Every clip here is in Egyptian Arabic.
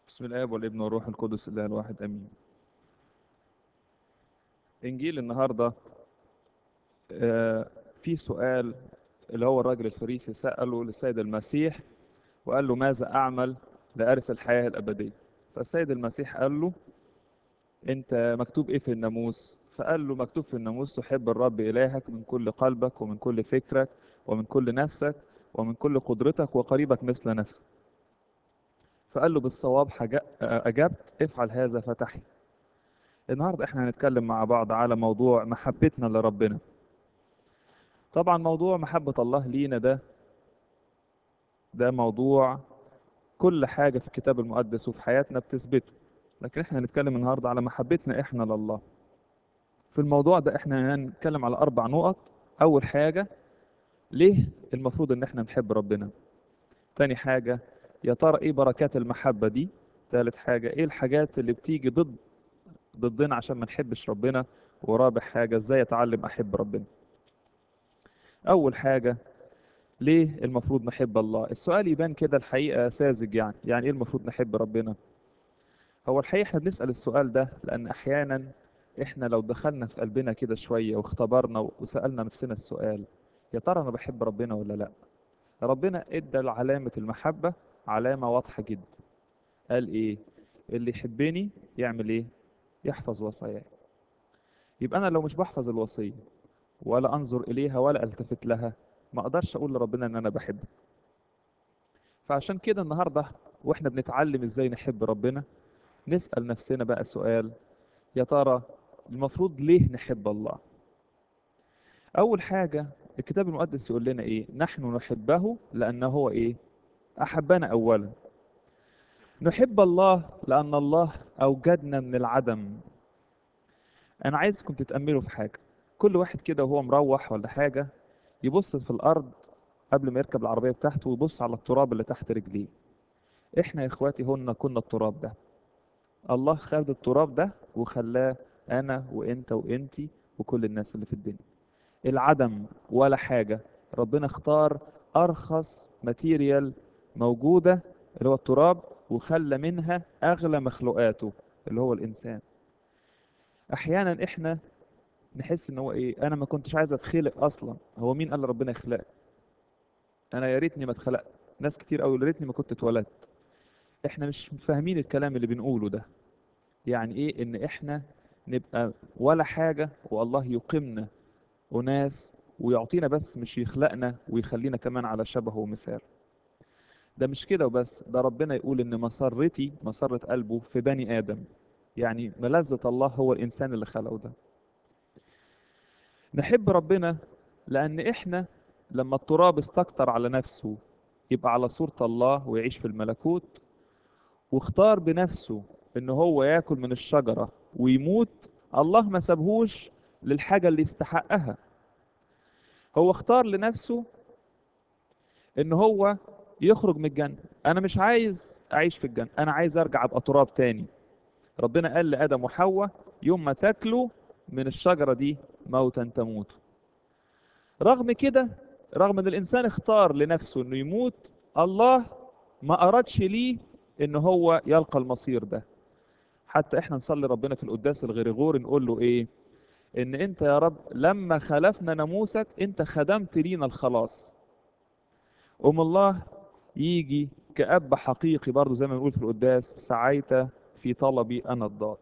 بسم الآب والابن والروح القدس الله الواحد آمين إنجيل النهاردة آه، في سؤال اللي هو الراجل الفريسي سأله للسيد المسيح وقال له ماذا أعمل لأرث الحياة الأبدية فالسيد المسيح قال له أنت مكتوب إيه في الناموس فقال له مكتوب في الناموس تحب الرب إلهك من كل قلبك ومن كل فكرك ومن كل نفسك ومن كل قدرتك وقريبك مثل نفسك فقال له بالصواب حاجة أجبت افعل هذا فتحي النهاردة احنا هنتكلم مع بعض على موضوع محبتنا لربنا طبعا موضوع محبة الله لينا ده ده موضوع كل حاجة في الكتاب المقدس وفي حياتنا بتثبته لكن احنا هنتكلم النهاردة على محبتنا احنا لله في الموضوع ده احنا هنتكلم على أربع نقط أول حاجة ليه المفروض ان احنا نحب ربنا تاني حاجة يا ترى ايه بركات المحبة دي تالت حاجة ايه الحاجات اللي بتيجي ضد ضدنا عشان ما نحبش ربنا ورابع حاجة ازاي اتعلم احب ربنا اول حاجة ليه المفروض نحب الله السؤال يبان كده الحقيقة ساذج يعني يعني ايه المفروض نحب ربنا هو الحقيقة احنا بنسأل السؤال ده لان احيانا احنا لو دخلنا في قلبنا كده شوية واختبرنا وسألنا نفسنا السؤال يا ترى انا بحب ربنا ولا لا ربنا ادى علامة المحبة علامة واضحة جدا قال ايه اللي يحبني يعمل ايه يحفظ وصاياي يبقى انا لو مش بحفظ الوصية ولا انظر اليها ولا التفت لها ما اقدرش اقول لربنا ان انا بحبه فعشان كده النهاردة واحنا بنتعلم ازاي نحب ربنا نسأل نفسنا بقى سؤال يا ترى المفروض ليه نحب الله اول حاجة الكتاب المقدس يقول لنا ايه نحن نحبه لانه هو ايه احبنا اولا نحب الله لان الله اوجدنا من العدم انا عايزكم تتاملوا في حاجه كل واحد كده وهو مروح ولا حاجه يبص في الارض قبل ما يركب العربيه بتاعته ويبص على التراب اللي تحت رجليه احنا يا اخواتي هن كنا التراب ده الله خد التراب ده وخلاه انا وانت وانتي وكل الناس اللي في الدنيا العدم ولا حاجه ربنا اختار ارخص ماتيريال موجوده اللي هو التراب وخلى منها اغلى مخلوقاته اللي هو الانسان احيانا احنا نحس ان هو ايه انا ما كنتش عايز اتخلق اصلا هو مين قال ربنا يخلق انا يا ريتني ما اتخلقت ناس كتير قوي يا ريتني ما كنت اتولدت احنا مش فاهمين الكلام اللي بنقوله ده يعني ايه ان احنا نبقى ولا حاجه والله يقيمنا وناس ويعطينا بس مش يخلقنا ويخلينا كمان على شبهه ومثال ده مش كده وبس ده ربنا يقول ان مسرتي مسرة قلبه في بني ادم يعني ملذة الله هو الانسان اللي خلقه ده نحب ربنا لان احنا لما التراب استكتر على نفسه يبقى على صورة الله ويعيش في الملكوت واختار بنفسه ان هو ياكل من الشجرة ويموت الله ما سابهوش للحاجة اللي يستحقها هو اختار لنفسه ان هو يخرج من الجنة انا مش عايز اعيش في الجنة انا عايز ارجع ابقى تراب تاني ربنا قال لادم وحواء يوم ما تاكلوا من الشجرة دي موتا تموتوا رغم كده رغم ان الانسان اختار لنفسه انه يموت الله ما ارادش ليه ان هو يلقى المصير ده حتى احنا نصلي ربنا في القداس الغريغوري نقول له ايه ان انت يا رب لما خالفنا ناموسك انت خدمت لينا الخلاص أم الله يجي كأب حقيقي برضو زي ما بنقول في القداس سعيت في طلبي أنا الضال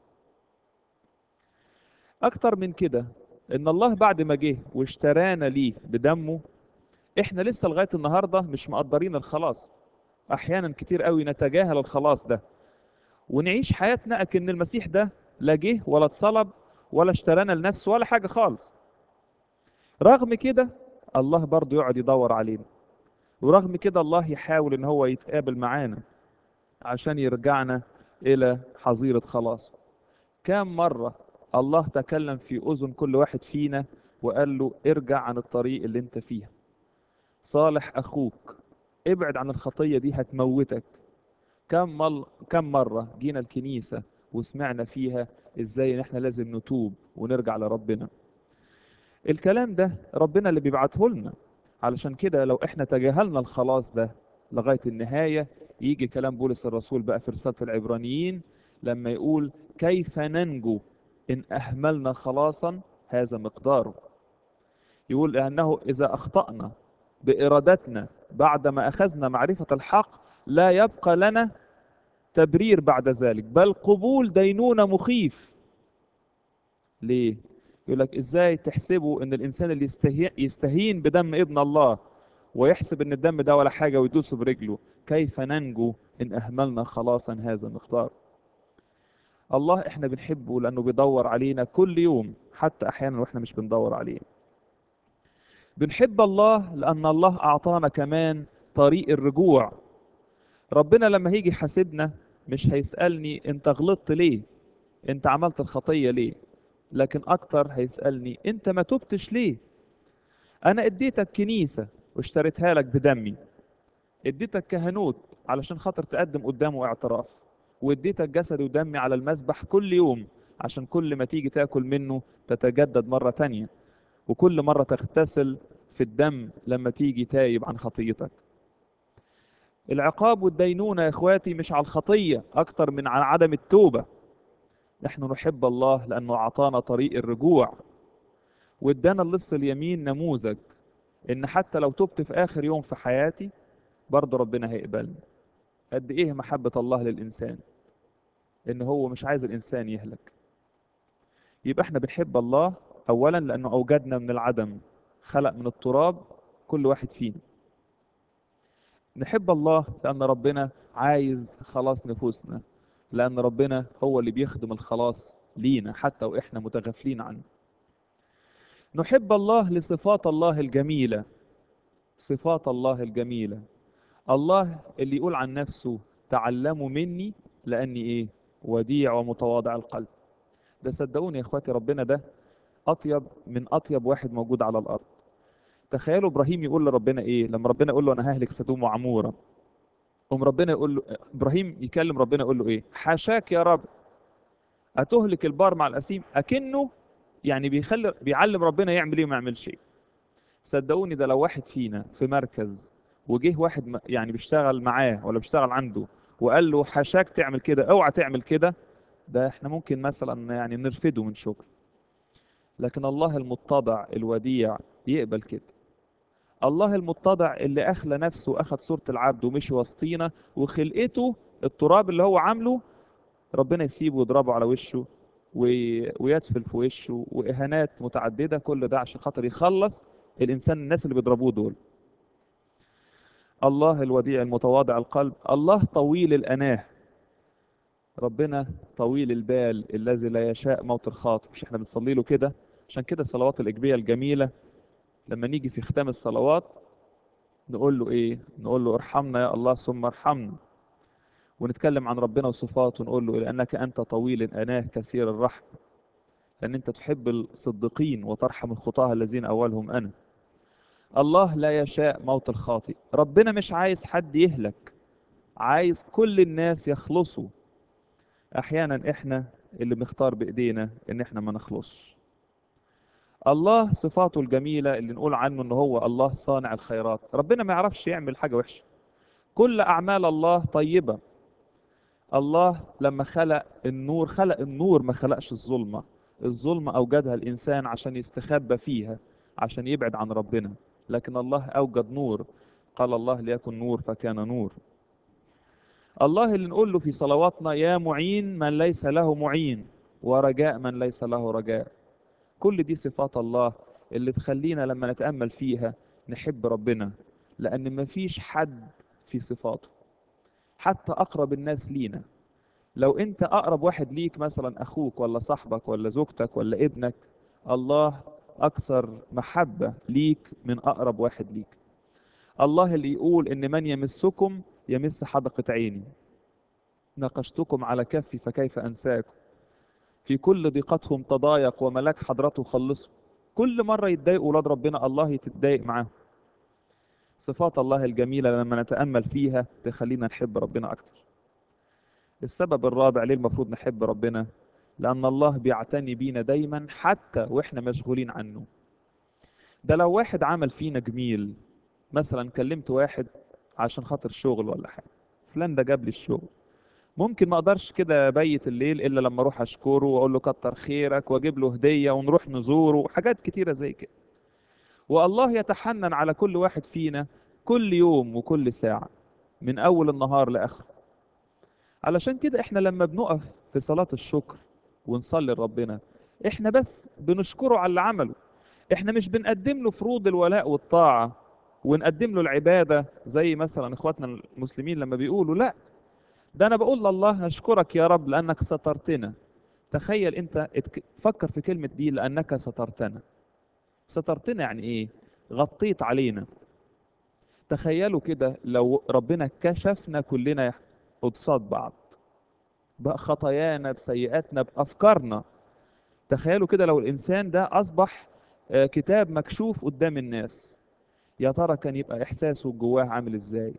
أكتر من كده إن الله بعد ما جه واشترانا ليه بدمه إحنا لسه لغاية النهاردة مش مقدرين الخلاص أحيانا كتير قوي نتجاهل الخلاص ده ونعيش حياتنا أكن المسيح ده لا جه ولا اتصلب ولا اشترانا لنفسه ولا حاجة خالص رغم كده الله برضو يقعد يدور علينا ورغم كده الله يحاول ان هو يتقابل معانا عشان يرجعنا الى حظيرة خلاص كم مرة الله تكلم في اذن كل واحد فينا وقال له ارجع عن الطريق اللي انت فيها صالح اخوك ابعد عن الخطية دي هتموتك كم مل... كم مرة جينا الكنيسة وسمعنا فيها ازاي ان احنا لازم نتوب ونرجع لربنا الكلام ده ربنا اللي بيبعته لنا علشان كده لو احنا تجاهلنا الخلاص ده لغاية النهاية يجي كلام بولس الرسول بقى في رسالة العبرانيين لما يقول كيف ننجو إن أهملنا خلاصا هذا مقداره يقول لأنه إذا أخطأنا بإرادتنا بعدما أخذنا معرفة الحق لا يبقى لنا تبرير بعد ذلك بل قبول دينونة مخيف ليه؟ يقول لك إزاي تحسبوا إن الإنسان اللي يستهي... يستهين بدم ابن الله ويحسب إن الدم ده ولا حاجة ويدوسه برجله كيف ننجو إن أهملنا خلاصا هذا مقدار الله إحنا بنحبه لأنه بيدور علينا كل يوم حتى أحيانا وإحنا مش بندور عليه بنحب الله لأن الله أعطانا كمان طريق الرجوع ربنا لما هيجي يحاسبنا مش هيسألني أنت غلطت ليه أنت عملت الخطية ليه لكن أكتر هيسألني أنت ما تبتش ليه أنا اديتك كنيسة واشتريتها لك بدمي اديتك كهنوت علشان خاطر تقدم قدامه اعتراف واديتك جسدي ودمي على المذبح كل يوم عشان كل ما تيجي تاكل منه تتجدد مرة تانية وكل مرة تغتسل في الدم لما تيجي تايب عن خطيتك العقاب والدينونة يا اخواتي مش على الخطية اكتر من على عدم التوبة نحن نحب الله لانه اعطانا طريق الرجوع وادانا اللص اليمين نموذج ان حتى لو تبت في اخر يوم في حياتي برضه ربنا هيقبلني قد ايه محبة الله للانسان ان هو مش عايز الانسان يهلك يبقى احنا بنحب الله اولا لانه اوجدنا من العدم خلق من التراب كل واحد فينا نحب الله لان ربنا عايز خلاص نفوسنا لان ربنا هو اللي بيخدم الخلاص لينا حتى واحنا متغافلين عنه نحب الله لصفات الله الجميله صفات الله الجميله الله اللي يقول عن نفسه تعلموا مني لاني ايه وديع ومتواضع القلب ده صدقوني يا اخواتي ربنا ده اطيب من اطيب واحد موجود على الارض تخيلوا ابراهيم يقول لربنا ايه لما ربنا يقول له انا ههلك سدوم وعموره قوم ربنا يقول له ابراهيم يكلم ربنا يقول له ايه حاشاك يا رب اتهلك البار مع الاسيم اكنه يعني بيخلي بيعلم ربنا يعمل ايه وما يعملش ايه صدقوني ده لو واحد فينا في مركز وجه واحد م- يعني بيشتغل معاه ولا بيشتغل عنده وقال له حاشاك تعمل كده اوعى تعمل كده ده احنا ممكن مثلا يعني نرفده من شغل لكن الله المتضع الوديع يقبل كده الله المتضع اللي اخلى نفسه واخد صورة العبد ومشي وسطينا وخلقته التراب اللي هو عامله ربنا يسيبه ويضربه على وشه وي- ويدفل في وشه واهانات متعدده كل ده عشان خاطر يخلص الانسان الناس اللي بيضربوه دول الله الوديع المتواضع القلب الله طويل الاناه ربنا طويل البال الذي لا يشاء موت الخاطئ مش احنا بنصلي له كده عشان كده الصلوات الاجبيه الجميله لما نيجي في ختام الصلوات نقول له ايه نقول له ارحمنا يا الله ثم ارحمنا ونتكلم عن ربنا وصفاته ونقول له لانك انت طويل الاناه كثير الرحمه لان انت تحب الصديقين وترحم الخطاه الذين اولهم انا الله لا يشاء موت الخاطئ ربنا مش عايز حد يهلك عايز كل الناس يخلصوا احيانا احنا اللي بنختار بايدينا ان احنا ما نخلصش الله صفاته الجميله اللي نقول عنه ان هو الله صانع الخيرات ربنا ما يعرفش يعمل حاجه وحشه كل اعمال الله طيبه الله لما خلق النور خلق النور ما خلقش الظلمه الظلمه اوجدها الانسان عشان يستخبى فيها عشان يبعد عن ربنا لكن الله اوجد نور قال الله ليكن نور فكان نور الله اللي نقول له في صلواتنا يا معين من ليس له معين ورجاء من ليس له رجاء كل دي صفات الله اللي تخلينا لما نتأمل فيها نحب ربنا لأن مفيش حد في صفاته حتى أقرب الناس لينا لو أنت أقرب واحد ليك مثلا أخوك ولا صاحبك ولا زوجتك ولا ابنك الله أكثر محبة ليك من أقرب واحد ليك الله اللي يقول إن من يمسكم يمس حدقة عيني ناقشتكم على كفي فكيف أنساكم في كل ضيقتهم تضايق وملاك حضرته خلصوا كل مرة يتضايقوا ولاد ربنا الله يتضايق معاهم صفات الله الجميلة لما نتأمل فيها تخلينا نحب ربنا أكتر السبب الرابع ليه المفروض نحب ربنا لأن الله بيعتني بينا دايما حتى وإحنا مشغولين عنه ده لو واحد عمل فينا جميل مثلا كلمت واحد عشان خاطر شغل ولا حاجة فلان ده جاب لي الشغل ممكن ما اقدرش كده ابيت الليل الا لما اروح اشكره واقول له كتر خيرك واجيب له هديه ونروح نزوره حاجات كتيره زي كده والله يتحنن على كل واحد فينا كل يوم وكل ساعه من اول النهار لاخره علشان كده احنا لما بنقف في صلاه الشكر ونصلي لربنا احنا بس بنشكره على اللي عمله احنا مش بنقدم له فروض الولاء والطاعه ونقدم له العباده زي مثلا اخواتنا المسلمين لما بيقولوا لا ده انا بقول لله نشكرك يا رب لانك سترتنا تخيل انت اتك... فكر في كلمه دي لانك سترتنا سترتنا يعني ايه غطيت علينا تخيلوا كده لو ربنا كشفنا كلنا قصاد بعض بخطايانا بسيئاتنا بافكارنا تخيلوا كده لو الانسان ده اصبح آه، كتاب مكشوف قدام الناس يا ترى كان يبقى احساسه جواه عامل ازاي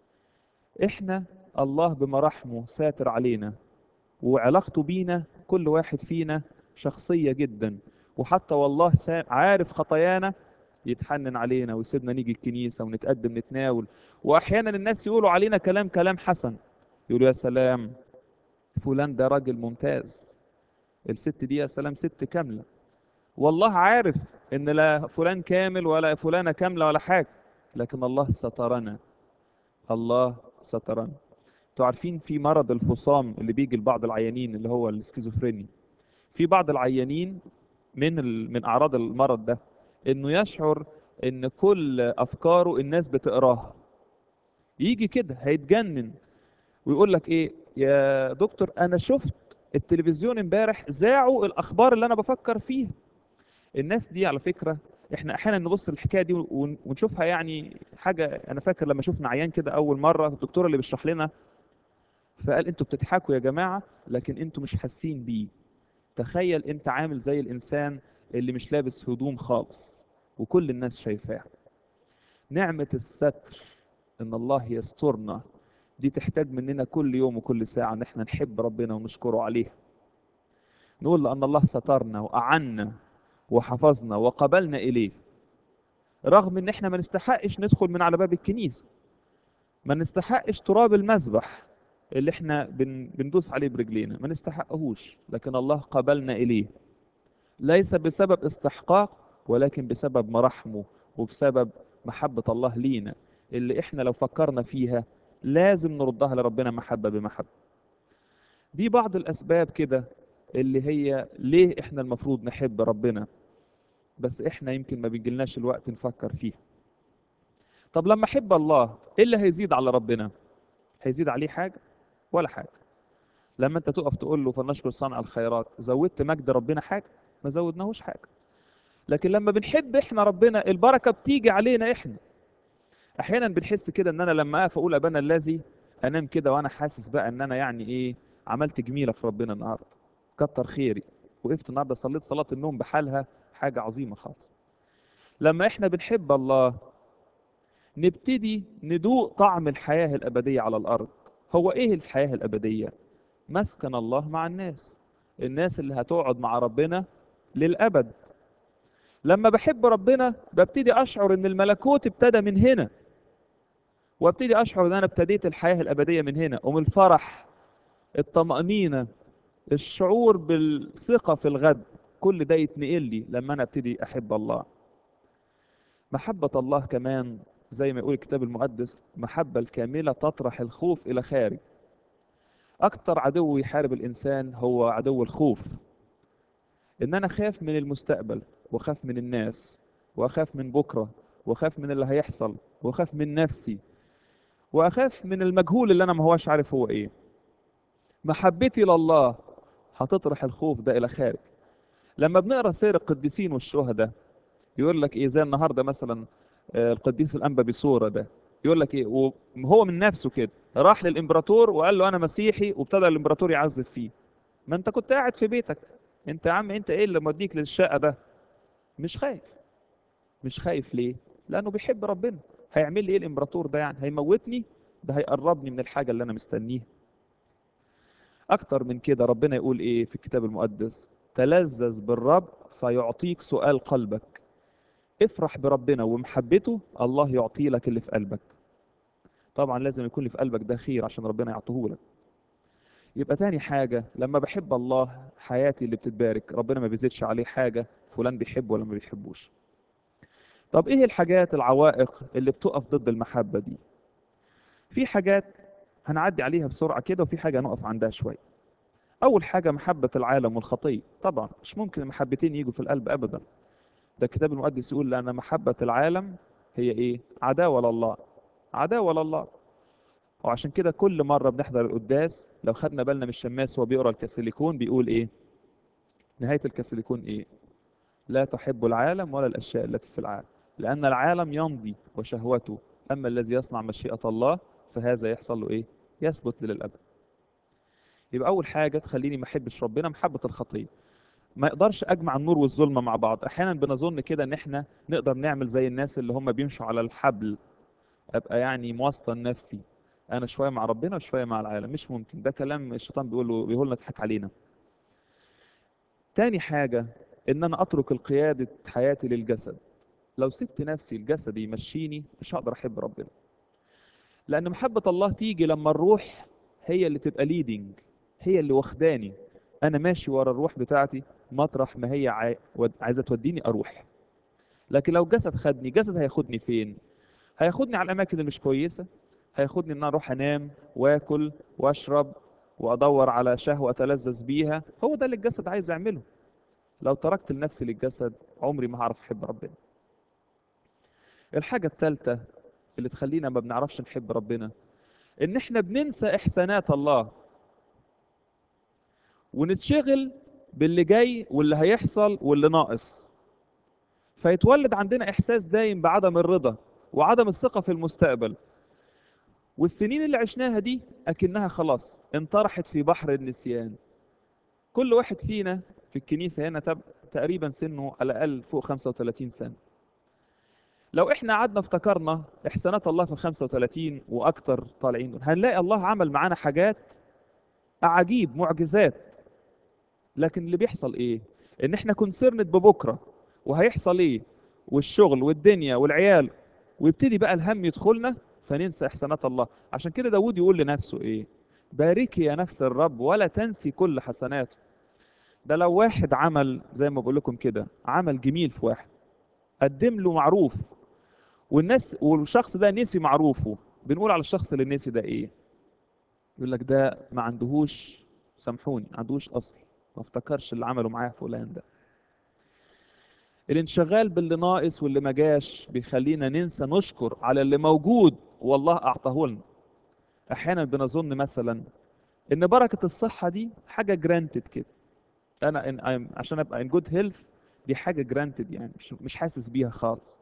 احنا الله بمراحمه ساتر علينا وعلاقته بينا كل واحد فينا شخصية جدا وحتى والله سا- عارف خطايانا يتحنن علينا ويسيبنا نيجي الكنيسة ونتقدم نتناول وأحيانا الناس يقولوا علينا كلام كلام حسن يقولوا يا سلام فلان ده راجل ممتاز الست دي يا سلام ست كاملة والله عارف إن لا فلان كامل ولا فلانة كاملة ولا حاجة لكن الله سترنا الله سترنا انتوا عارفين في مرض الفصام اللي بيجي لبعض العيانين اللي هو السكيزوفرينيا في بعض العيانين من ال... من اعراض المرض ده انه يشعر ان كل افكاره الناس بتقراها يجي كده هيتجنن ويقول لك ايه يا دكتور انا شفت التلفزيون امبارح ذاعوا الاخبار اللي انا بفكر فيها الناس دي على فكره احنا احيانا نبص للحكايه دي ون- ونشوفها يعني حاجه انا فاكر لما شفنا عيان كده اول مره الدكتور اللي بيشرح لنا فقال انتوا بتضحكوا يا جماعه لكن انتوا مش حاسين بيه تخيل انت عامل زي الانسان اللي مش لابس هدوم خالص وكل الناس شايفاه نعمه الستر ان الله يسترنا دي تحتاج مننا كل يوم وكل ساعه ان احنا نحب ربنا ونشكره عليها نقول لان الله سترنا واعنا وحفظنا وقبلنا اليه رغم ان احنا ما نستحقش ندخل من على باب الكنيسه ما نستحقش تراب المذبح اللي احنا بن بندوس عليه برجلينا ما نستحقهوش لكن الله قبلنا اليه ليس بسبب استحقاق ولكن بسبب مراحمه وبسبب محبة الله لينا اللي احنا لو فكرنا فيها لازم نردها لربنا محبة بمحبة دي بعض الأسباب كده اللي هي ليه احنا المفروض نحب ربنا بس احنا يمكن ما بيجيلناش الوقت نفكر فيها طب لما احب الله ايه اللي هيزيد على ربنا هيزيد عليه حاجة ولا حاجة لما انت تقف تقول له فلنشكر صانع الخيرات زودت مجد ربنا حاجة ما زودناهوش حاجة لكن لما بنحب احنا ربنا البركة بتيجي علينا احنا احيانا بنحس كده ان انا لما اقف اقول ابانا الذي انام كده وانا حاسس بقى ان انا يعني ايه عملت جميلة في ربنا النهارده كتر خيري وقفت النهارده صليت صلاة النوم بحالها حاجة عظيمة خالص لما احنا بنحب الله نبتدي ندوق طعم الحياة الأبدية على الأرض هو إيه الحياة الأبدية؟ مسكن الله مع الناس الناس اللي هتقعد مع ربنا للأبد لما بحب ربنا ببتدي أشعر إن الملكوت ابتدى من هنا وابتدي أشعر إن أنا ابتديت الحياة الأبدية من هنا ومن الفرح الطمأنينة الشعور بالثقة في الغد كل ده يتنقل لي لما أنا ابتدي أحب الله محبة الله كمان زي ما يقول الكتاب المقدس محبة الكاملة تطرح الخوف إلى خارج أكتر عدو يحارب الإنسان هو عدو الخوف إن أنا خاف من المستقبل وخاف من الناس وأخاف من بكرة وأخاف من اللي هيحصل وأخاف من نفسي وأخاف من المجهول اللي أنا ما هواش عارف هو إيه محبتي لله هتطرح الخوف ده إلى خارج لما بنقرأ سير القديسين والشهداء يقول لك إيه زي النهاردة مثلا آه، القديس الأنبا بصورة ده يقول لك إيه وهو من نفسه كده راح للإمبراطور وقال له أنا مسيحي وابتدى الإمبراطور يعذب فيه ما أنت كنت قاعد في بيتك أنت يا عم أنت إيه اللي موديك للشقة ده مش خايف مش خايف ليه لأنه بيحب ربنا هيعمل لي إيه الإمبراطور ده يعني هيموتني ده هيقربني من الحاجة اللي أنا مستنيها أكتر من كده ربنا يقول إيه في الكتاب المقدس تلذذ بالرب فيعطيك سؤال قلبك افرح بربنا ومحبته الله يعطي لك اللي في قلبك طبعا لازم يكون اللي في قلبك ده خير عشان ربنا يعطيهولك يبقى تاني حاجة لما بحب الله حياتي اللي بتتبارك ربنا ما بيزيدش عليه حاجة فلان بيحبه ولا ما بيحبوش طب ايه الحاجات العوائق اللي بتقف ضد المحبة دي في حاجات هنعدي عليها بسرعة كده وفي حاجة نقف عندها شوية أول حاجة محبة العالم والخطية طبعا مش ممكن المحبتين يجوا في القلب أبدا ده الكتاب المقدس يقول لأن محبة العالم هي إيه عداوة لله عداوة لله وعشان كده كل مرة بنحضر القداس لو خدنا بالنا من الشماس وهو بيقرا الكاثوليكون بيقول إيه نهاية الكاثوليكون إيه لا تحب العالم ولا الأشياء التي في العالم لأن العالم يمضي وشهوته أما الذي يصنع مشيئة الله فهذا يحصل له إيه يثبت للأبد يبقى أول حاجة تخليني ما أحبش ربنا محبة الخطية ما يقدرش أجمع النور والظلمة مع بعض أحيانا بنظن كده إن إحنا نقدر نعمل زي الناس اللي هم بيمشوا على الحبل أبقى يعني موسطن نفسي أنا شوية مع ربنا وشوية مع العالم مش ممكن ده كلام الشيطان بيقوله بيقول لنا اضحك علينا تاني حاجة إن أنا أترك القيادة حياتي للجسد لو سبت نفسي الجسد يمشيني مش هقدر أحب ربنا لأن محبة الله تيجي لما الروح هي اللي تبقى ليدنج هي اللي واخداني أنا ماشي ورا الروح بتاعتي مطرح ما هي عاي- ود- عايزة توديني أروح لكن لو جسد خدني جسد هياخدني فين هياخدني على الأماكن اللي مش كويسة هياخدني إن أنا أروح أنام وآكل وأشرب وأدور على شهوة أتلذذ بيها هو ده اللي الجسد عايز يعمله لو تركت لنفسي للجسد عمري ما هعرف أحب ربنا الحاجة الثالثة اللي تخلينا ما بنعرفش نحب ربنا ان احنا بننسى احسانات الله ونتشغل باللي جاي واللي هيحصل واللي ناقص فيتولد عندنا احساس دايم بعدم الرضا وعدم الثقة في المستقبل والسنين اللي عشناها دي اكنها خلاص انطرحت في بحر النسيان كل واحد فينا في الكنيسة هنا تب تقريبا سنه على الاقل فوق 35 سنة لو احنا قعدنا افتكرنا احسانات الله في ال 35 واكتر طالعين دول هنلاقي الله عمل معانا حاجات عجيب معجزات لكن اللي بيحصل ايه ان احنا كونسيرند ببكره وهيحصل ايه والشغل والدنيا والعيال ويبتدي بقى الهم يدخلنا فننسى احسانات الله عشان كده داود يقول لنفسه ايه باركي يا نفس الرب ولا تنسي كل حسناته ده لو واحد عمل زي ما بقول لكم كده عمل جميل في واحد قدم له معروف والناس والشخص ده نسي معروفه بنقول على الشخص اللي نسي ده ايه يقول لك ده ما عندهوش سامحوني ما عندهوش اصل ما افتكرش اللي عمله معاه فلان ده الانشغال باللي ناقص واللي ما جاش بيخلينا ننسى نشكر على اللي موجود والله اعطاه لنا احيانا بنظن مثلا ان بركه الصحه دي حاجه جرانتد كده انا إن I'm- عشان ابقى ان جود هيلث دي حاجه جرانتد يعني مش مش حاسس بيها خالص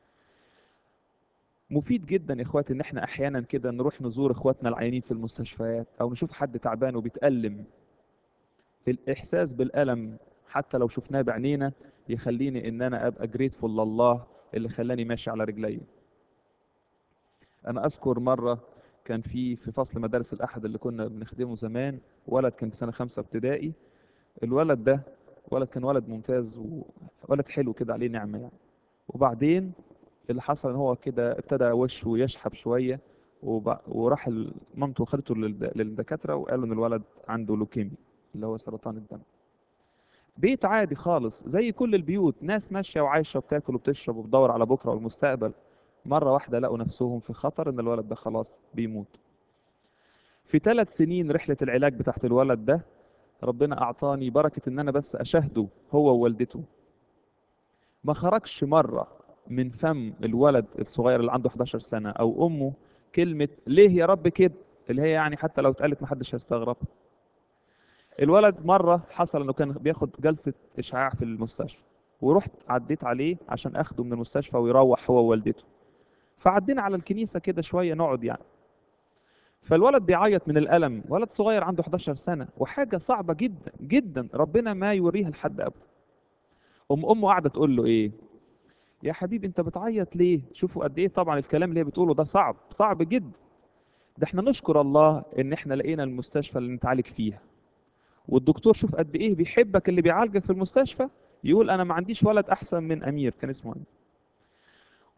مفيد جدا يا اخواتي ان احنا احيانا كده نروح نزور اخواتنا العيانين في المستشفيات او نشوف حد تعبان وبيتألم الاحساس بالألم حتى لو شفناه بعينينا يخليني ان انا ابقى جريتفول لله اللي خلاني ماشي على رجلي انا اذكر مره كان في في فصل مدارس الاحد اللي كنا بنخدمه زمان ولد كان في سنه خمسة ابتدائي الولد ده ولد كان ولد ممتاز وولد حلو كده عليه نعمه يعني وبعدين اللي حصل ان هو كده ابتدى وشه يشحب شويه وب... وراح ال- مامته خدته للد... للدكاتره وقالوا ان الولد عنده لوكيميا اللي هو سرطان الدم بيت عادي خالص زي كل البيوت ناس ماشيه وعايشه وبتاكل وبتشرب وبتدور على بكره والمستقبل مره واحده لقوا نفسهم في خطر ان الولد ده خلاص بيموت في ثلاث سنين رحله العلاج بتاعت الولد ده ربنا اعطاني بركه ان انا بس اشاهده هو ووالدته ما خرجش مرة من فم الولد الصغير اللي عنده 11 سنة أو أمه كلمة ليه يا رب كده اللي هي يعني حتى لو اتقالت محدش هيستغرب الولد مرة حصل إنه كان بياخد جلسة إشعاع في المستشفى ورحت عديت عليه عشان أخده من المستشفى ويروح هو ووالدته فعدينا على الكنيسة كده شوية نقعد يعني فالولد بيعيط من الألم ولد صغير عنده 11 سنة وحاجة صعبة جدا جدا ربنا ما يوريها لحد أبدا أم أمه قاعدة تقول له إيه يا حبيبي انت بتعيط ليه شوفوا قد ايه طبعا الكلام اللي هي بتقوله ده صعب صعب جدا ده احنا نشكر الله ان احنا لقينا المستشفى اللي نتعالج فيها والدكتور شوف قد ايه بيحبك اللي بيعالجك في المستشفى يقول انا ما عنديش ولد احسن من امير كان اسمه امير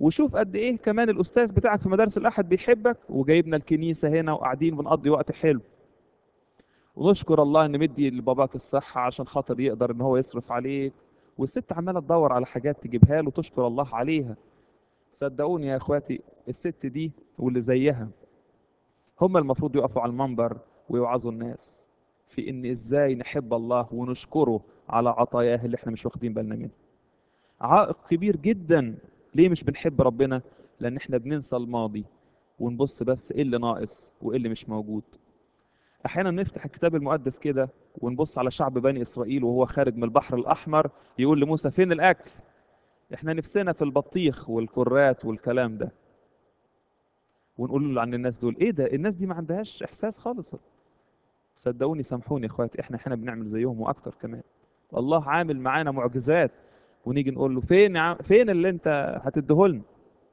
وشوف قد ايه كمان الاستاذ بتاعك في مدارس الاحد بيحبك وجايبنا الكنيسه هنا وقاعدين بنقضي وقت حلو ونشكر الله ان مدي لباباك الصحه عشان خاطر يقدر ان هو يصرف عليك والست عماله تدور على حاجات تجيبها له تشكر الله عليها صدقوني يا اخواتي الست دي واللي زيها هم المفروض يقفوا على المنبر ويوعظوا الناس في ان ازاي نحب الله ونشكره على عطاياه اللي احنا مش واخدين بالنا منها عائق كبير جدا ليه مش بنحب ربنا لان احنا بننسى الماضي ونبص بس ايه اللي ناقص وايه اللي مش موجود احيانا نفتح الكتاب المقدس كده ونبص على شعب بني اسرائيل وهو خارج من البحر الاحمر يقول لموسى فين الاكل احنا نفسنا في البطيخ والكرات والكلام ده ونقول له عن الناس دول ايه ده الناس دي ما عندهاش احساس خالص صدقوني سامحوني يا اخواتي احنا احنا بنعمل زيهم واكتر كمان الله عامل معانا معجزات ونيجي نقول له فين يا عم فين اللي انت هتديهولنا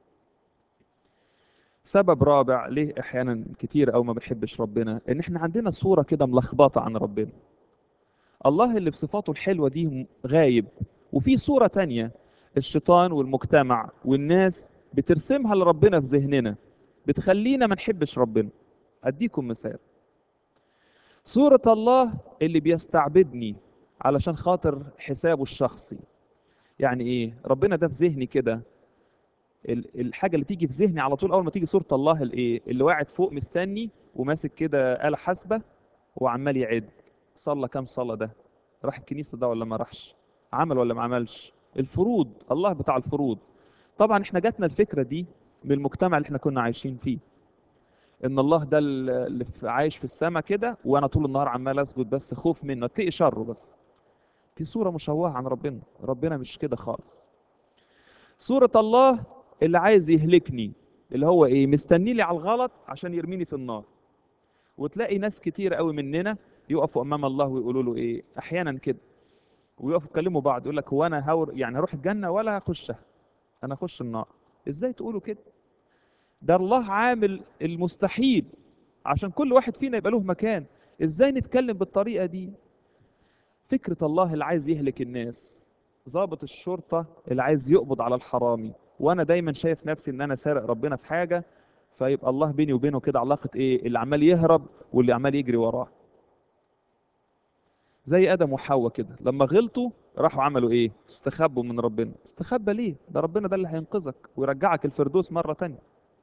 سبب رابع ليه احيانا كتير او ما بنحبش ربنا ان احنا عندنا صورة كده ملخبطة عن ربنا الله اللي بصفاته الحلوة دي غايب وفي صورة تانية الشيطان والمجتمع والناس بترسمها لربنا في ذهننا بتخلينا ما نحبش ربنا اديكم مثال صورة الله اللي بيستعبدني علشان خاطر حسابه الشخصي يعني ايه ربنا ده في ذهني كده ال- الحاجه اللي تيجي في ذهني على طول اول ما تيجي صوره الله الايه اللي واقع فوق مستني وماسك كده آلة حاسبه وعمال يعد صلى كام صلاه ده راح الكنيسه ده ولا ما راحش عمل ولا ما عملش الفروض الله بتاع الفروض طبعا احنا جاتنا الفكره دي من المجتمع اللي احنا كنا عايشين فيه ان الله ده اللي في- عايش في السماء كده وانا طول النهار عمال اسجد بس خوف منه اتقي شره بس دي صوره مشوهه عن ربنا ربنا مش كده خالص صورة الله اللي عايز يهلكني اللي هو ايه مستني لي على الغلط عشان يرميني في النار وتلاقي ناس كتير قوي مننا يقفوا امام الله ويقولوا له ايه احيانا كده ويقفوا يكلموا بعض يقول لك هو انا هور يعني هروح الجنه ولا هخشها انا اخش النار ازاي تقولوا كده ده الله عامل المستحيل عشان كل واحد فينا يبقى له مكان ازاي نتكلم بالطريقه دي فكره الله اللي عايز يهلك الناس ضابط الشرطه اللي عايز يقبض على الحرامي وانا دايما شايف نفسي ان انا سارق ربنا في حاجه فيبقى الله بيني وبينه كده علاقه ايه اللي عمال يهرب واللي عمال يجري وراه زي ادم وحواء كده لما غلطوا راحوا عملوا ايه استخبوا من ربنا استخبى ليه ده ربنا ده اللي هينقذك ويرجعك الفردوس مره تانية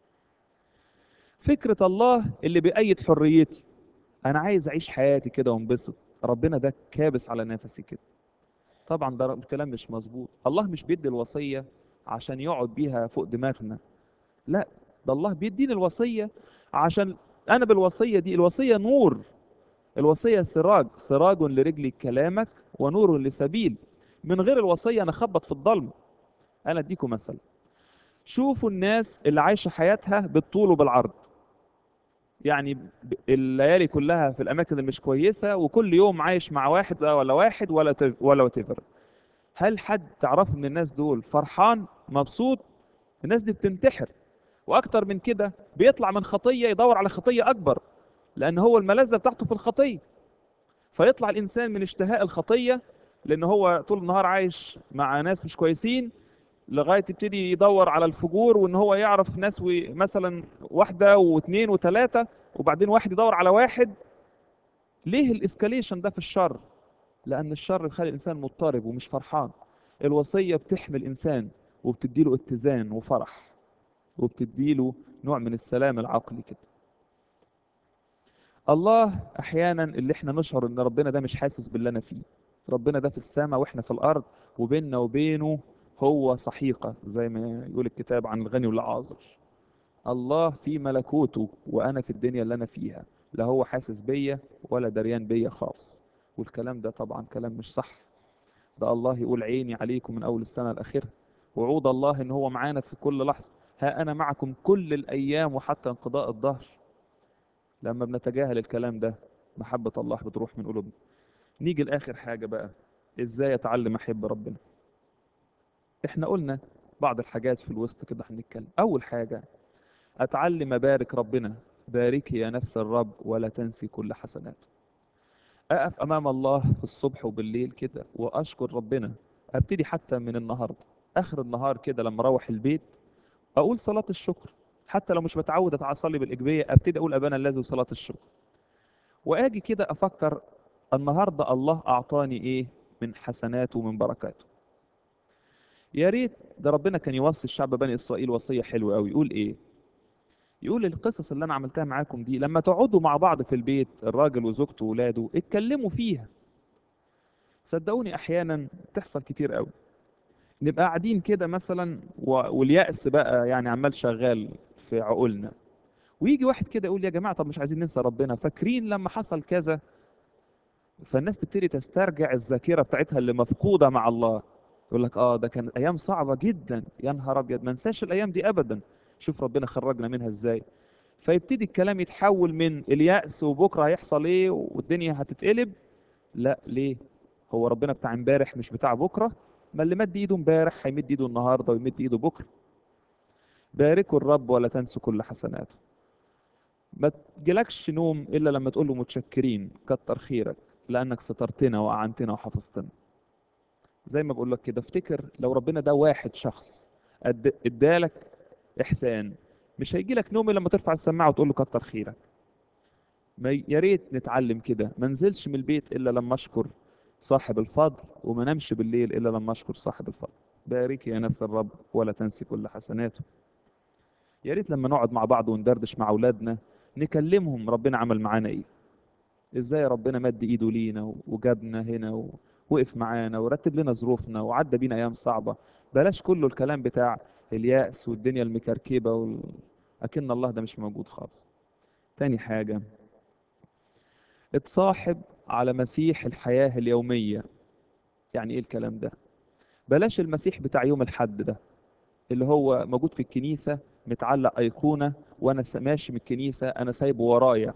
فكره الله اللي بيأيد حريتي انا عايز اعيش حياتي كده وانبسط ربنا ده كابس على نفسي كده طبعا ده الكلام مش مظبوط الله مش بيدي الوصيه عشان يقعد بيها فوق دماغنا لا ده الله بيديني الوصيه عشان انا بالوصيه دي الوصيه نور الوصيه سراج سراج لرجلي كلامك ونور لسبيل من غير الوصيه انا اخبط في الضلمه انا اديكم مثل شوفوا الناس اللي عايشه حياتها بالطول وبالعرض يعني ب- الليالي كلها في الاماكن اللي مش كويسه وكل يوم عايش مع واحد ولا واحد ولا تف- ولا وتفر هل حد تعرفه من الناس دول فرحان مبسوط الناس دي بتنتحر واكتر من كده بيطلع من خطيه يدور على خطيه اكبر لان هو الملذه بتاعته في الخطيه فيطلع الانسان من اشتهاء الخطيه لان هو طول النهار عايش مع ناس مش كويسين لغايه يبتدي يدور على الفجور وان هو يعرف ناس و- مثلا واحده واثنين وثلاثه وبعدين واحد يدور على واحد ليه الاسكاليشن ده في الشر لان الشر بيخلي الانسان مضطرب ومش فرحان الوصيه بتحمي الانسان وبتديله اتزان وفرح وبتديله نوع من السلام العقلي كده الله احيانا اللي احنا نشعر ان ربنا ده مش حاسس باللي انا فيه ربنا ده في السماء واحنا في الارض وبيننا وبينه هو صحيقه زي ما يقول الكتاب عن الغني والعازر الله في ملكوته وانا في الدنيا اللي انا فيها لا هو حاسس بيا ولا دريان بيا خالص والكلام ده طبعا كلام مش صح ده الله يقول عيني عليكم من اول السنه الاخيره وعود الله ان هو معانا في كل لحظه ها انا معكم كل الايام وحتى انقضاء الدهر لما بنتجاهل الكلام ده محبه الله بتروح من قلوبنا نيجي لاخر حاجه بقى ازاي اتعلم احب ربنا احنا قلنا بعض الحاجات في الوسط كده هنتكلم اول حاجه اتعلم ابارك ربنا باركي يا نفس الرب ولا تنسي كل حسناته اقف امام الله في الصبح وبالليل كده واشكر ربنا ابتدي حتى من النهارده اخر النهار كده لما اروح البيت اقول صلاه الشكر حتى لو مش بتعود اصلي بالاجبيه ابتدي اقول ابانا الذي وصلاه الشكر واجي كده افكر النهارده الله اعطاني ايه من حسناته ومن بركاته يا ريت ده ربنا كان يوصي الشعب بني اسرائيل وصيه حلوه قوي يقول ايه يقول القصص اللي انا عملتها معاكم دي لما تقعدوا مع بعض في البيت الراجل وزوجته وولاده اتكلموا فيها صدقوني احيانا تحصل كتير قوي نبقى قاعدين كده مثلا و- واليأس بقى يعني عمال شغال في عقولنا ويجي واحد كده يقول يا جماعه طب مش عايزين ننسى ربنا فاكرين لما حصل كذا فالناس تبتدي تسترجع الذاكره بتاعتها اللي مفقوده مع الله يقول لك اه ده كان ايام صعبه جدا يا نهار ابيض ما ننساش الايام دي ابدا شوف ربنا خرجنا منها ازاي فيبتدي الكلام يتحول من اليأس وبكره هيحصل ايه والدنيا هتتقلب لا ليه هو ربنا بتاع امبارح مش بتاع بكره ما اللي مد ايده امبارح هيمد ايده النهارده ويمد ايده بكره باركوا الرب ولا تنسوا كل حسناته ما تجيلكش نوم الا لما تقول له متشكرين كتر خيرك لانك سترتنا واعنتنا وحفظتنا زي ما بقول لك كده افتكر لو ربنا ده واحد شخص أد- ادالك احسان مش هيجي لك نوم الا لما ترفع السماعه وتقول له كتر خيرك ما ي- يا ريت نتعلم كده ما انزلش من البيت الا لما اشكر صاحب الفضل وما نمشي بالليل الا لما اشكر صاحب الفضل باركي يا نفس الرب ولا تنسي كل حسناته يا ريت لما نقعد مع بعض وندردش مع اولادنا نكلمهم ربنا عمل معانا ايه ازاي ربنا مد ايده لينا وجابنا هنا ووقف معانا ورتب لنا ظروفنا وعدى بينا ايام صعبه بلاش كله الكلام بتاع اليأس والدنيا المكركبه وال... اكن الله ده مش موجود خالص تاني حاجه اتصاحب على مسيح الحياه اليوميه يعني ايه الكلام ده بلاش المسيح بتاع يوم الحد ده اللي هو موجود في الكنيسه متعلق ايقونه وانا س- ماشي من الكنيسه انا سايبه ورايا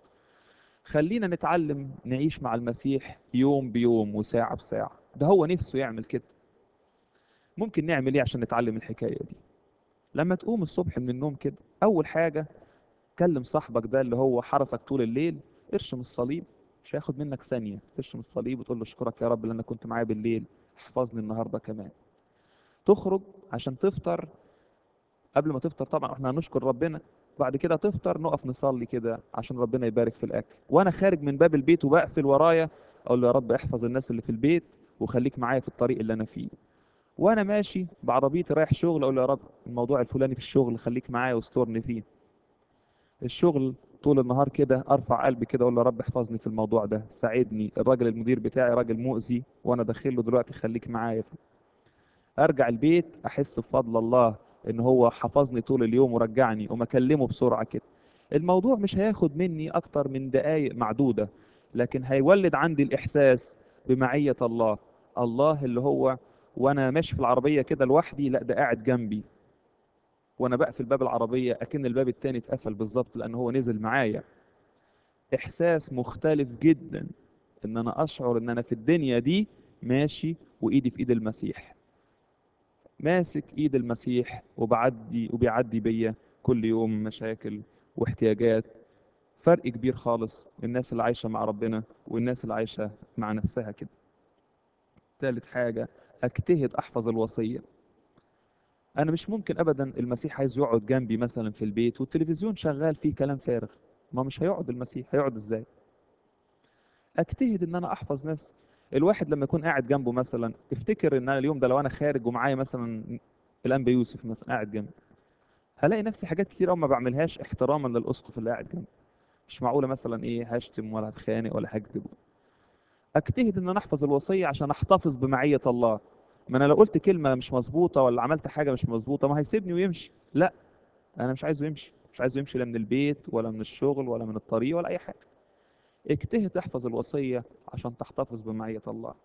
خلينا نتعلم نعيش مع المسيح يوم بيوم وساعة بساعة ده هو نفسه يعمل كده ممكن نعمل ايه عشان نتعلم الحكاية دي لما تقوم الصبح من النوم كده أول حاجة كلم صاحبك ده اللي هو حرسك طول الليل ارشم الصليب مش هياخد منك ثانية ترشم الصليب وتقول له اشكرك يا رب لأنك كنت معايا بالليل احفظني النهاردة كمان تخرج عشان تفطر قبل ما تفطر طبعا احنا هنشكر ربنا بعد كده تفطر نقف نصلي كده عشان ربنا يبارك في الاكل وانا خارج من باب البيت وبقفل ورايا اقول له يا رب احفظ الناس اللي في البيت وخليك معايا في الطريق اللي انا فيه وانا ماشي بعربيتي رايح شغل اقول له يا رب الموضوع الفلاني في الشغل خليك معايا واسترني فيه الشغل طول النهار كده ارفع قلبي كده اقول له يا رب احفظني في الموضوع ده ساعدني الراجل المدير بتاعي راجل مؤذي وانا داخل له دلوقتي خليك معايا ارجع البيت احس بفضل الله ان هو حفظني طول اليوم ورجعني وما اكلمه بسرعه كده الموضوع مش هياخد مني اكتر من دقائق معدوده لكن هيولد عندي الاحساس بمعيه الله الله اللي هو وانا ماشي في العربيه كده لوحدي لا ده قاعد جنبي وانا بقفل باب العربيه اكن الباب التاني اتقفل بالظبط لان هو نزل معايا احساس مختلف جدا ان انا اشعر ان انا في الدنيا دي ماشي وايدي في ايد المسيح ماسك ايد المسيح وبعدي وبيعدي بيا كل يوم مشاكل واحتياجات فرق كبير خالص الناس اللي عايشة مع ربنا والناس اللي عايشة مع نفسها كده تالت حاجة اجتهد احفظ الوصية انا مش ممكن ابدا المسيح عايز يقعد جنبي مثلا في البيت والتلفزيون شغال فيه كلام فارغ ما مش هيقعد المسيح هيقعد ازاي اجتهد ان انا احفظ ناس الواحد لما يكون قاعد جنبه مثلا افتكر ان انا اليوم ده لو انا خارج ومعايا مثلا الانبا يوسف مثلا قاعد جنبي هلاقي نفسي حاجات كتير قوي ما بعملهاش احتراما للاسقف اللي قاعد جنبي مش معقوله مثلا ايه هشتم ولا هتخانق ولا هكذب اجتهد ان انا احفظ الوصيه عشان احتفظ بمعيه الله ما انا لو قلت كلمه مش مظبوطه ولا عملت حاجه مش مظبوطه ما هيسيبني ويمشي لا انا مش عايزه يمشي مش عايزه يمشي لا من البيت ولا من الشغل ولا من الطريق ولا اي حاجه اجتهد تحفظ الوصيه عشان تحتفظ بمعيه الله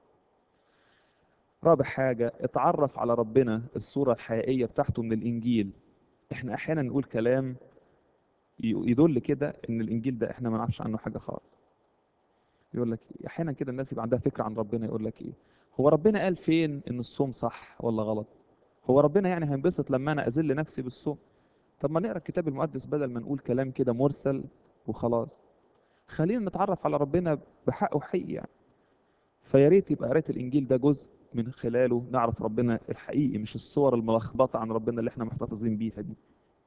رابع حاجة اتعرف على ربنا الصورة الحقيقية بتاعته من الإنجيل احنا أحيانا نقول كلام ي- يدل كده إن الإنجيل ده احنا ما نعرفش عنه حاجة خالص يقول لك إيه؟ أحيانا كده الناس يبقى عندها فكرة عن ربنا يقول لك إيه هو ربنا قال فين إن الصوم صح ولا غلط هو ربنا يعني هينبسط لما أنا أذل نفسي بالصوم طب ما نقرا الكتاب المقدس بدل ما نقول كلام كده مرسل وخلاص خلينا نتعرف على ربنا بحق وحقيقي يعني فيا ريت يبقى قرايه الانجيل ده جزء من خلاله نعرف ربنا الحقيقي مش الصور الملخبطة عن ربنا اللي احنا محتفظين بيها دي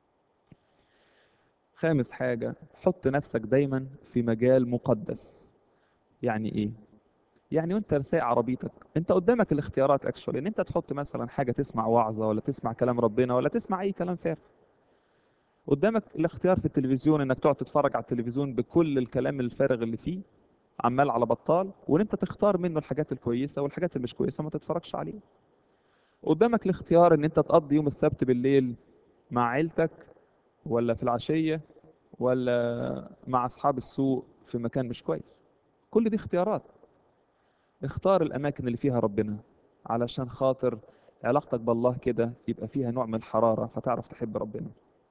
خامس حاجة حط نفسك دايما في مجال مقدس يعني ايه يعني وانت سايق عربيتك انت قدامك الاختيارات اكشوالي ان انت تحط مثلا حاجة تسمع وعظة ولا تسمع كلام ربنا ولا تسمع اي كلام فارغ قدامك الاختيار في التلفزيون انك تقعد تتفرج على التلفزيون بكل الكلام الفارغ اللي فيه عمال على بطال وان انت تختار منه الحاجات الكويسة والحاجات اللي مش كويسة ما تتفرجش عليها قدامك الاختيار ان انت تقضي يوم السبت بالليل مع عيلتك ولا في العشية ولا مع اصحاب السوق في مكان مش كويس كل دي اختيارات اختار الاماكن اللي فيها ربنا علشان خاطر علاقتك بالله كده يبقى فيها نوع من الحرارة فتعرف تحب ربنا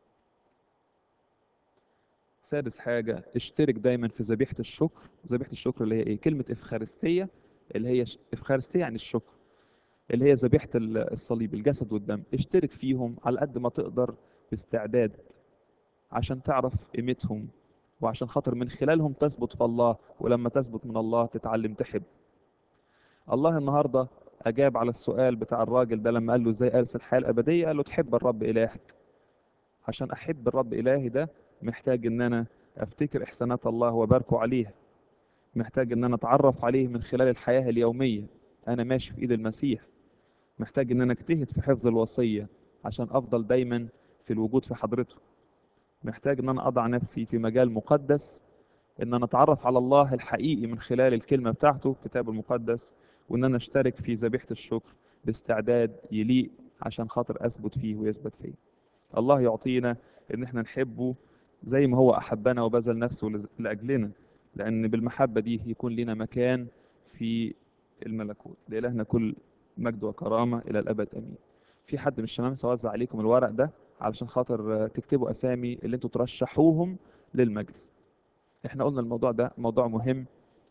سادس حاجة اشترك دايما في ذبيحة الشكر ذبيحة الشكر اللي هي ايه كلمة افخارستية اللي هي ش... افخارستية يعني الشكر اللي هي ذبيحة ال- الصليب الجسد والدم اشترك فيهم على قد ما تقدر باستعداد عشان تعرف قيمتهم وعشان خاطر من خلالهم تثبت في الله ولما تثبت من الله تتعلم تحب الله النهاردة أجاب على السؤال بتاع الراجل ده لما قال له ازاي أرث الحياة الأبدية قال له تحب الرب إلهك عشان أحب الرب إلهي ده محتاج إن أنا أفتكر إحسانات الله وأباركه عليها محتاج إن أنا أتعرف عليه من خلال الحياة اليومية أنا ماشي في إيد المسيح محتاج إن أنا أجتهد في حفظ الوصية عشان أفضل دايما في الوجود في حضرته محتاج إن أنا أضع نفسي في مجال مقدس إن أنا أتعرف على الله الحقيقي من خلال الكلمة بتاعته الكتاب المقدس وإن أنا أشترك في ذبيحة الشكر باستعداد يليق عشان خاطر أثبت فيه ويثبت فيه الله يعطينا إن إحنا نحبه زي ما هو أحبنا وبذل نفسه لز- لأجلنا لأن بالمحبة دي يكون لنا مكان في الملكوت لإلهنا كل مجد وكرامة إلى الأبد أمين في حد من الشمام سوزع عليكم الورق ده علشان خاطر آه، تكتبوا أسامي اللي انتوا ترشحوهم للمجلس احنا قلنا الموضوع ده موضوع مهم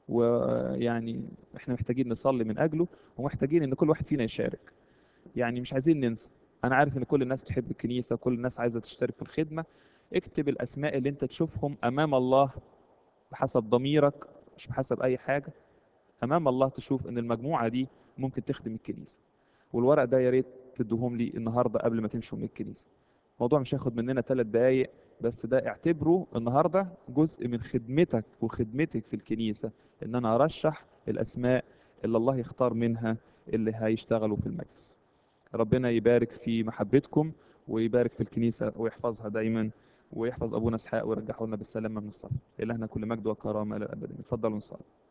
ويعني احنا محتاجين نصلي من أجله ومحتاجين إن كل واحد فينا يشارك يعني مش عايزين ننسى انا عارف ان كل الناس بتحب الكنيسه كل الناس عايزه تشترك في الخدمه اكتب الاسماء اللي انت تشوفهم امام الله بحسب ضميرك مش بحسب اي حاجه امام الله تشوف ان المجموعه دي ممكن تخدم الكنيسه والورق ده يا ريت تدوهم لي النهارده قبل ما تمشوا من الكنيسه الموضوع مش هياخد مننا ثلاث دقايق بس ده اعتبره النهارده جزء من خدمتك وخدمتك في الكنيسه ان انا ارشح الاسماء اللي الله يختار منها اللي هيشتغلوا في المجلس ربنا يبارك في محبتكم ويبارك في الكنيسة ويحفظها دايما ويحفظ أبونا إسحاق ويرجعه لنا بالسلامة من السفر إلهنا كل مجد وكرامة إلى الأبد اتفضلوا نصلي